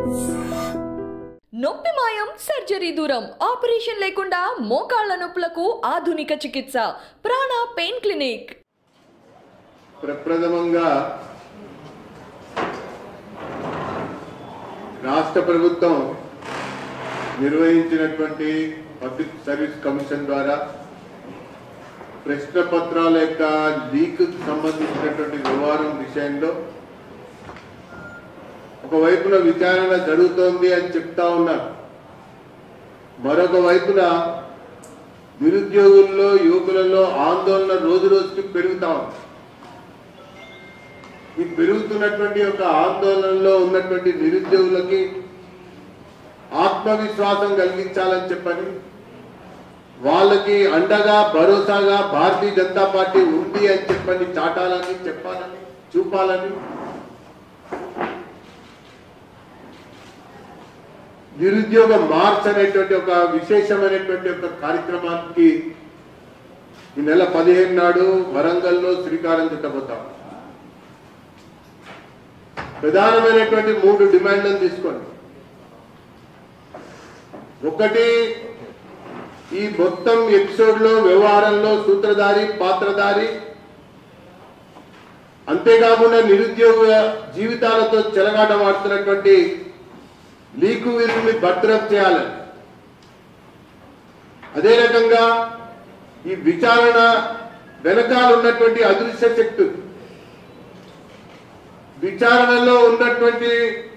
నొప్పి మాయం సర్జరీ దూరం ఆపరేషన్ లేకుండా మోకాళ్ల నొప్పులకు ఆధునిక చికిత్స ప్రాణ పెయిన్ క్లినిక్ ప్రప్రథమంగా రాష్ట్ర ప్రభుత్వం నిర్వహించినటువంటి పబ్లిక్ సర్వీస్ కమిషన్ ద్వారా ప్రశ్న పత్రాల యొక్క లీక్ సంబంధించినటువంటి వ్యవహారం విషయంలో ఒకవైపున విచారణ జరుగుతోంది అని చెప్తా ఉన్నారు మరొక వైపున నిరుద్యోగుల్లో యువకులలో ఆందోళన రోజు రోజుకి పెరుగుతా ఉంది ఈ పెరుగుతున్నటువంటి యొక్క ఆందోళనలో ఉన్నటువంటి నిరుద్యోగులకి ఆత్మవిశ్వాసం కలిగించాలని చెప్పని వాళ్ళకి అండగా భరోసాగా భారతీయ జనతా పార్టీ ఉంది అని చెప్పని చాటాలని చెప్పాలని చూపాలని నిరుద్యోగ మార్చ్ అనేటువంటి ఒక విశేషమైనటువంటి ఒక కార్యక్రమానికి ఈ నెల పదిహేను నాడు వరంగల్లో శ్రీకారం చుట్టబోతాం ప్రధానమైనటువంటి మూడు డిమాండ్లను తీసుకోండి ఒకటి ఈ మొత్తం ఎపిసోడ్ లో వ్యవహారంలో సూత్రధారి పాత్రధారి అంతేకాకుండా నిరుద్యోగ జీవితాలతో చెలగాటమాడుతున్నటువంటి లీకు వీరుని భద్రప్ చేయాలని అదే రకంగా ఈ విచారణ వెనకాల ఉన్నటువంటి అదృశ్య శక్తులు విచారణలో ఉన్నటువంటి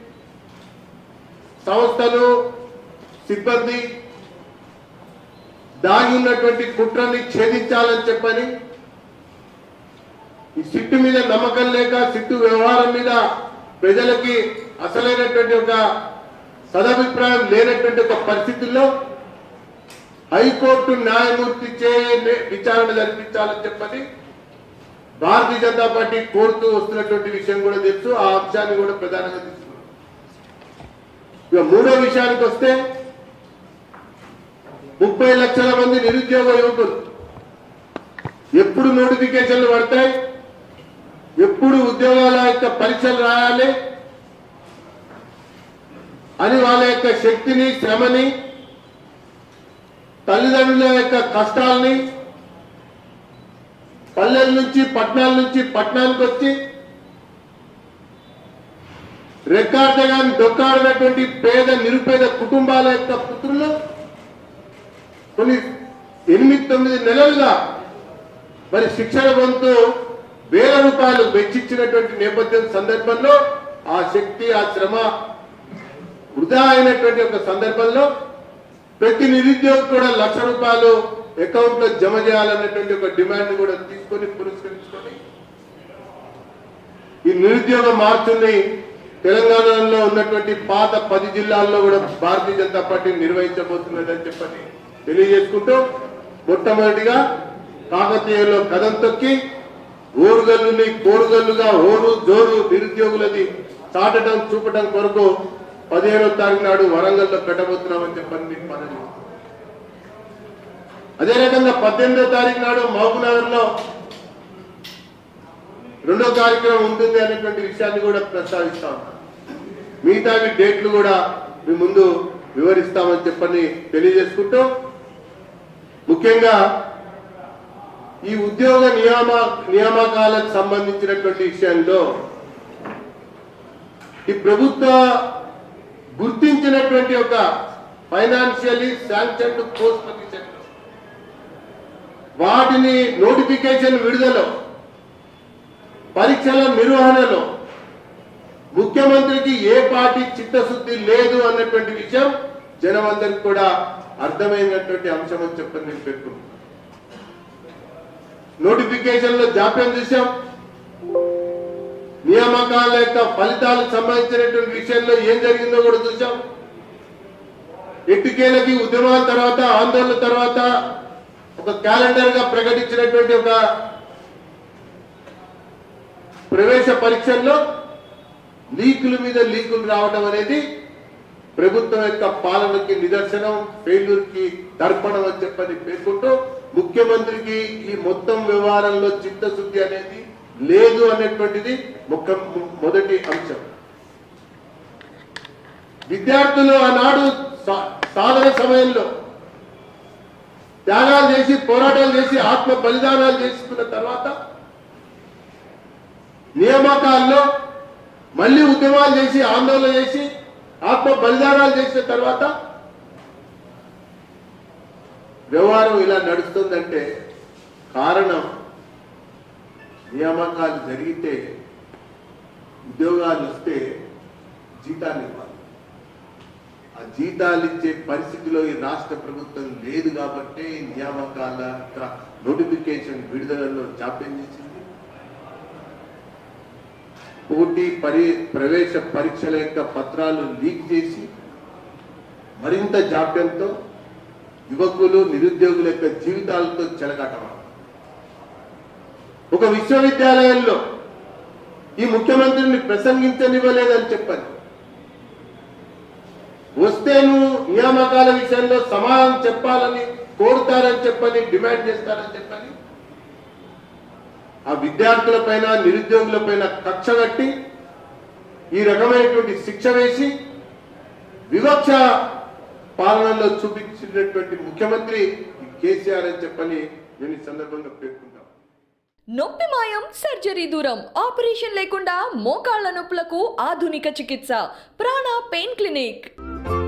సంస్థలు సిబ్బంది దాగి ఉన్నటువంటి కుట్రని ఛేదించాలని చెప్పని ఈ సిట్టు మీద నమ్మకం లేక సిట్టు వ్యవహారం మీద ప్రజలకి అసలైనటువంటి ఒక సదభిప్రాయం లేనటువంటి ఒక పరిస్థితుల్లో హైకోర్టు న్యాయమూర్తి చే విచారణ జరిపించాలని చెప్పని భారతీయ జనతా పార్టీ కోరుతూ వస్తున్నటువంటి విషయం కూడా తెలుసు ఆ అంశాన్ని కూడా ప్రధానంగా తీసుకున్నాం ఇక మూడో విషయానికి వస్తే ముప్పై లక్షల మంది నిరుద్యోగ యువకులు ఎప్పుడు నోటిఫికేషన్లు పడతాయి ఎప్పుడు ఉద్యోగాల యొక్క పరీక్షలు రాయాలి అని వాళ్ళ యొక్క శక్తిని శ్రమని తల్లిదండ్రుల యొక్క కష్టాలని పల్లెల నుంచి పట్టణాల నుంచి పట్టణానికి వచ్చి రెక్కాడగా డొక్కాడినటువంటి పేద నిరుపేద కుటుంబాల యొక్క పుత్రులు కొన్ని ఎనిమిది తొమ్మిది నెలలుగా మరి శిక్షణ పొందుతూ వేల రూపాయలు వెచ్చించినటువంటి నేపథ్యం సందర్భంలో ఆ శక్తి ఆ శ్రమ వృధా అయినటువంటి ఒక సందర్భంలో ప్రతి నిరుద్యోగి కూడా లక్ష రూపాయలు అకౌంట్ లో జమ చేయాలన్నటువంటి ఒక డిమాండ్ కూడా తీసుకొని పురస్కరించుకొని ఈ నిరుద్యోగ మార్చుని తెలంగాణలో ఉన్నటువంటి పాత పది జిల్లాల్లో కూడా భారతీయ జనతా పార్టీ నిర్వహించబోతున్నదని చెప్పని తెలియజేసుకుంటూ మొట్టమొదటిగా కాకతీయలో కథం తొక్కి ఓరుగల్లుని కోరుగల్లుగా ఓరు జోరు నిరుద్యోగులది చాటడం చూపడం కొరకు పదిహేనో తారీఖు నాడు వరంగల్లో పెట్టబోతున్నామని చెప్పని మీకు మనవి అదే రకంగా పద్దెనిమిదో తారీఖు నాడు మహబూబ్నగర్ లో రెండో కార్యక్రమం ఉంటుంది అనేటువంటి విషయాన్ని కూడా ప్రస్తావిస్తాం మిగతావి డేట్లు కూడా మీ ముందు వివరిస్తామని చెప్పని తెలియజేసుకుంటూ ముఖ్యంగా ఈ ఉద్యోగ నియామ నియామకాలకు సంబంధించినటువంటి విషయంలో ఈ ప్రభుత్వ గుర్తించినటువంటి ఒక ఫైనాన్షియలీ శాంక్షన్ పోస్ట్ విషయంలో వాటిని నోటిఫికేషన్ విడుదల పరీక్షల నిర్వహణలో ముఖ్యమంత్రికి ఏ పార్టీ చిత్తశుద్ధి లేదు అన్నటువంటి విషయం జనమందరికి కూడా అర్థమైనటువంటి అంశం అని చెప్పని నేను పేర్కొన్నాను నోటిఫికేషన్ లో జాప్యం చూసాం నియామకాల యొక్క ఫలితాలకు సంబంధించినటువంటి విషయంలో ఏం జరిగిందో కూడా చూసాం ఎట్టుకేలకి ఉద్యమాల తర్వాత ఆందోళన తర్వాత ఒక క్యాలెండర్ గా ప్రకటించినటువంటి ఒక ప్రవేశ పరీక్షల్లో లీకుల మీద లీకులు రావడం అనేది ప్రభుత్వం యొక్క పాలనకి నిదర్శనం ఫెయిల్యూర్ కి దర్పణం అని చెప్పని పేర్కొంటూ ముఖ్యమంత్రికి ఈ మొత్తం వ్యవహారంలో చిత్తశుద్ధి అనేది లేదు అనేటువంటిది ముఖ్య మొదటి అంశం విద్యార్థులు ఆనాడు సా- సాధన సమయంలో త్యాగాలు చేసి పోరాటాలు చేసి ఆత్మ బలిదానాలు చేసుకున్న తర్వాత నియామకాల్లో మళ్ళీ ఉద్యమాలు చేసి ఆందోళన చేసి ఆత్మ బలిదానాలు చేసిన తర్వాత వ్యవహారం ఇలా నడుస్తుందంటే కారణం నియామకాలు జరిగితే ఉద్యోగాలు వస్తే జీతాలు ఇవ్వాలి ఆ జీతాలు ఇచ్చే పరిస్థితిలో ఈ రాష్ట్ర ప్రభుత్వం లేదు కాబట్టి నియామకాల క- నోటిఫికేషన్ విడుదలలో జాప్యం చేసింది పోటీ పరి ప్రవేశ పరీక్షల యొక్క పత్రాలు లీక్ చేసి మరింత జాప్యంతో యువకులు నిరుద్యోగుల యొక్క జీవితాలతో చెలగాటం ఒక విశ్వవిద్యాలయంలో ఈ ముఖ్యమంత్రిని ప్రసంగించనివ్వలేదని చెప్పాను వస్తే నువ్వు నియామకాల విషయంలో సమాధానం చెప్పాలని కోరుతారని చెప్పని డిమాండ్ చేస్తారని చెప్పని ఆ విద్యార్థుల పైన నిరుద్యోగుల పైన కక్ష కట్టి ఈ రకమైనటువంటి శిక్ష వేసి వివక్ష పాలనలో చూపించినటువంటి ముఖ్యమంత్రి ఈ కేసీఆర్ అని చెప్పని నేను ఈ సందర్భంగా పేర్కొంటాను నొప్పి మాయం సర్జరీ దూరం ఆపరేషన్ లేకుండా మోకాళ్ల నొప్పులకు ఆధునిక చికిత్స ప్రాణ పెయిన్ క్లినిక్